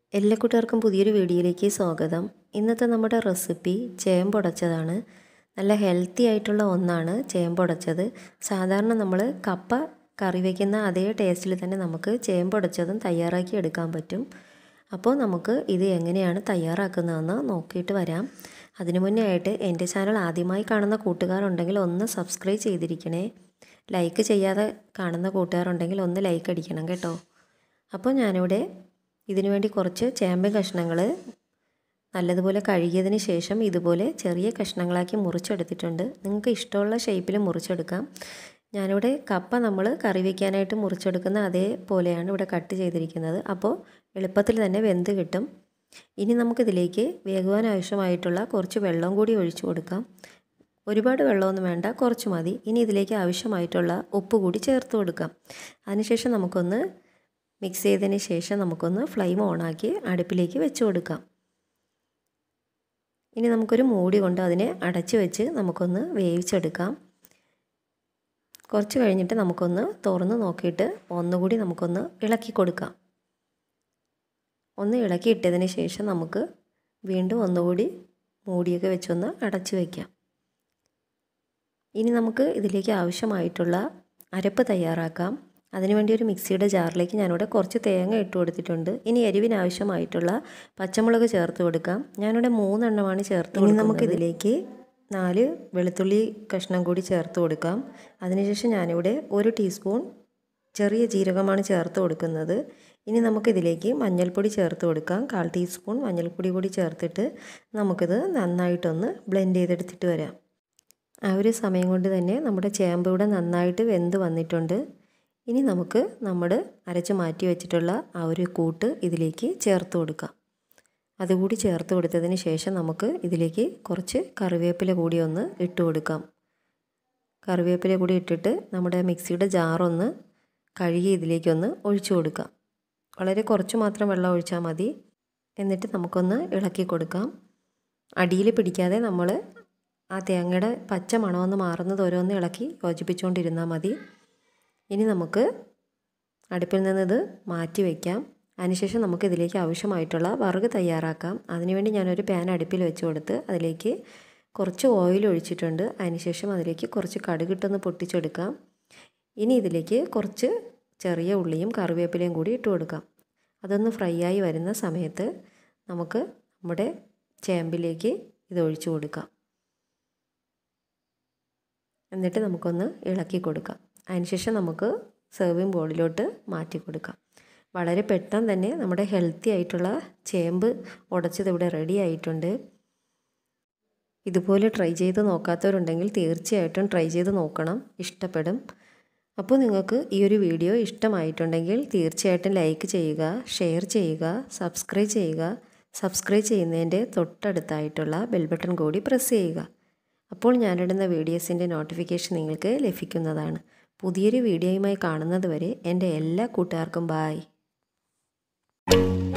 എല്ലാ കൂട്ടുകാർക്കും പുതിയൊരു വീഡിയോയിലേക്ക് സ്വാഗതം ഇന്നത്തെ നമ്മുടെ റെസിപ്പി ചേമ്പുടച്ചതാണ് നല്ല ഹെൽത്തി ആയിട്ടുള്ള ഒന്നാണ് ചേമ്പുടച്ചത് സാധാരണ നമ്മൾ കപ്പ കറി വയ്ക്കുന്ന അതേ ടേസ്റ്റിൽ തന്നെ നമുക്ക് ചേമ്പുടച്ചതും തയ്യാറാക്കി എടുക്കാൻ പറ്റും അപ്പോൾ നമുക്ക് ഇത് എങ്ങനെയാണ് തയ്യാറാക്കുന്നതെന്ന് നോക്കിയിട്ട് വരാം അതിനു മുന്നേ ആയിട്ട് എൻ്റെ ചാനൽ ആദ്യമായി കാണുന്ന കൂട്ടുകാരുണ്ടെങ്കിൽ ഒന്ന് സബ്സ്ക്രൈബ് ചെയ്തിരിക്കണേ ലൈക്ക് ചെയ്യാതെ കാണുന്ന കൂട്ടുകാരുണ്ടെങ്കിൽ ഒന്ന് ലൈക്ക് അടിക്കണം കേട്ടോ അപ്പോൾ ഞാനിവിടെ ഇതിനു വേണ്ടി കുറച്ച് ചേമ്പൻ കഷ്ണങ്ങൾ നല്ലതുപോലെ കഴുകിയതിന് ശേഷം ഇതുപോലെ ചെറിയ കഷ്ണങ്ങളാക്കി മുറിച്ചെടുത്തിട്ടുണ്ട് നിങ്ങൾക്ക് ഇഷ്ടമുള്ള ഷേപ്പിൽ മുറിച്ചെടുക്കാം ഞാനിവിടെ കപ്പ നമ്മൾ കറി വയ്ക്കാനായിട്ട് മുറിച്ചെടുക്കുന്ന അതേപോലെയാണ് ഇവിടെ കട്ട് ചെയ്തിരിക്കുന്നത് അപ്പോൾ എളുപ്പത്തിൽ തന്നെ വെന്ത് കിട്ടും ഇനി നമുക്കിതിലേക്ക് വേകുവാൻ ആവശ്യമായിട്ടുള്ള കുറച്ച് വെള്ളം കൂടി ഒഴിച്ചു കൊടുക്കാം ഒരുപാട് വെള്ളമൊന്നും വേണ്ട കുറച്ച് മതി ഇനി ഇതിലേക്ക് ആവശ്യമായിട്ടുള്ള ഉപ്പ് കൂടി ചേർത്ത് കൊടുക്കാം അതിനുശേഷം നമുക്കൊന്ന് മിക്സ് ചെയ്തതിന് ശേഷം നമുക്കൊന്ന് ഫ്ലെയിം ഓണാക്കി അടുപ്പിലേക്ക് വെച്ച് കൊടുക്കാം ഇനി നമുക്കൊരു മൂടി കൊണ്ട് അതിനെ അടച്ച് വെച്ച് നമുക്കൊന്ന് വേവിച്ചെടുക്കാം കുറച്ച് കഴിഞ്ഞിട്ട് നമുക്കൊന്ന് തുറന്ന് നോക്കിയിട്ട് ഒന്നുകൂടി നമുക്കൊന്ന് ഇളക്കി കൊടുക്കാം ഒന്ന് ഇളക്കി ഇട്ടതിന് ശേഷം നമുക്ക് വീണ്ടും ഒന്നുകൂടി മൂടിയൊക്കെ വെച്ചൊന്ന് അടച്ച് വയ്ക്കാം ഇനി നമുക്ക് ഇതിലേക്ക് ആവശ്യമായിട്ടുള്ള അരപ്പ് തയ്യാറാക്കാം അതിനുവേണ്ടി ഒരു മിക്സിയുടെ ജാറിലേക്ക് ഞാനിവിടെ കുറച്ച് തേങ്ങ ഇട്ട് കൊടുത്തിട്ടുണ്ട് ഇനി എരിവിന് ആവശ്യമായിട്ടുള്ള പച്ചമുളക് ചേർത്ത് കൊടുക്കാം ഞാനിവിടെ മൂന്നെണ്ണമാണ് ചേർത്ത് ഇനി നമുക്കിതിലേക്ക് നാല് വെളുത്തുള്ളി കഷ്ണം കൂടി ചേർത്ത് കൊടുക്കാം അതിനുശേഷം ഞാനിവിടെ ഒരു ടീസ്പൂൺ ചെറിയ ജീരകമാണ് ചേർത്ത് കൊടുക്കുന്നത് ഇനി നമുക്കിതിലേക്ക് മഞ്ഞൾപ്പൊടി ചേർത്ത് കൊടുക്കാം കാൽ ടീസ്പൂൺ മഞ്ഞൾപ്പൊടി കൂടി ചേർത്തിട്ട് നമുക്കിത് നന്നായിട്ടൊന്ന് ബ്ലെൻഡ് ചെയ്തെടുത്തിട്ട് വരാം ആ ഒരു സമയം കൊണ്ട് തന്നെ നമ്മുടെ ചേമ്പ് ഇവിടെ നന്നായിട്ട് വെന്ത് വന്നിട്ടുണ്ട് ഇനി നമുക്ക് നമ്മൾ അരച്ച് മാറ്റി വെച്ചിട്ടുള്ള ആ ഒരു കൂട്ട് ഇതിലേക്ക് ചേർത്ത് കൊടുക്കാം അതുകൂടി ചേർത്ത് കൊടുത്തതിന് ശേഷം നമുക്ക് ഇതിലേക്ക് കുറച്ച് കറിവേപ്പില കൂടി ഒന്ന് ഇട്ട് കൊടുക്കാം കറിവേപ്പില കൂടി ഇട്ടിട്ട് നമ്മുടെ മിക്സിയുടെ ജാറൊന്ന് കഴുകി ഇതിലേക്കൊന്ന് ഒഴിച്ചു കൊടുക്കാം വളരെ കുറച്ച് മാത്രം വെള്ളം ഒഴിച്ചാൽ മതി എന്നിട്ട് നമുക്കൊന്ന് ഇളക്കി കൊടുക്കാം അടിയിൽ പിടിക്കാതെ നമ്മൾ ആ തേങ്ങയുടെ പച്ച മണമൊന്ന് മാറുന്നത് ഓരോന്ന് ഇളക്കി യോജിപ്പിച്ചുകൊണ്ടിരുന്നാൽ മതി ഇനി നമുക്ക് അടുപ്പിൽ നിന്നിത് മാറ്റി വയ്ക്കാം അതിനുശേഷം നമുക്ക് ഇതിലേക്ക് ആവശ്യമായിട്ടുള്ള വറുക് തയ്യാറാക്കാം അതിനുവേണ്ടി ഞാനൊരു പാൻ അടുപ്പിൽ വെച്ച് കൊടുത്ത് അതിലേക്ക് കുറച്ച് ഓയിൽ ഒഴിച്ചിട്ടുണ്ട് അതിനുശേഷം അതിലേക്ക് കുറച്ച് കടുകിട്ടൊന്ന് പൊട്ടിച്ചെടുക്കാം ഇനി ഇതിലേക്ക് കുറച്ച് ചെറിയ ഉള്ളിയും കറിവേപ്പിലയും കൂടി ഇട്ട് കൊടുക്കാം അതൊന്ന് ഫ്രൈ ആയി വരുന്ന സമയത്ത് നമുക്ക് നമ്മുടെ ചേമ്പിലേക്ക് ഇത് ഒഴിച്ചു കൊടുക്കാം എന്നിട്ട് നമുക്കൊന്ന് ഇളക്കി കൊടുക്കാം അതിനുശേഷം നമുക്ക് സെർവിങ് ബോളിലോട്ട് മാറ്റി കൊടുക്കാം വളരെ പെട്ടെന്ന് തന്നെ നമ്മുടെ ഹെൽത്തി ആയിട്ടുള്ള ചേമ്പ് ഉടച്ചത് ഇവിടെ റെഡി ആയിട്ടുണ്ട് ഇതുപോലെ ട്രൈ ചെയ്ത് നോക്കാത്തവരുണ്ടെങ്കിൽ തീർച്ചയായിട്ടും ട്രൈ ചെയ്ത് നോക്കണം ഇഷ്ടപ്പെടും അപ്പോൾ നിങ്ങൾക്ക് ഈ ഒരു വീഡിയോ ഇഷ്ടമായിട്ടുണ്ടെങ്കിൽ തീർച്ചയായിട്ടും ലൈക്ക് ചെയ്യുക ഷെയർ ചെയ്യുക സബ്സ്ക്രൈബ് ചെയ്യുക സബ്സ്ക്രൈബ് ചെയ്യുന്നതിൻ്റെ തൊട്ടടുത്തായിട്ടുള്ള ബെൽ ബട്ടൺ കൂടി പ്രസ് ചെയ്യുക അപ്പോൾ ഞാനിടുന്ന വീഡിയോസിൻ്റെ നോട്ടിഫിക്കേഷൻ നിങ്ങൾക്ക് ലഭിക്കുന്നതാണ് പുതിയൊരു വീഡിയോയുമായി കാണുന്നത് വരെ എൻ്റെ എല്ലാ കൂട്ടുകാർക്കും ബായ്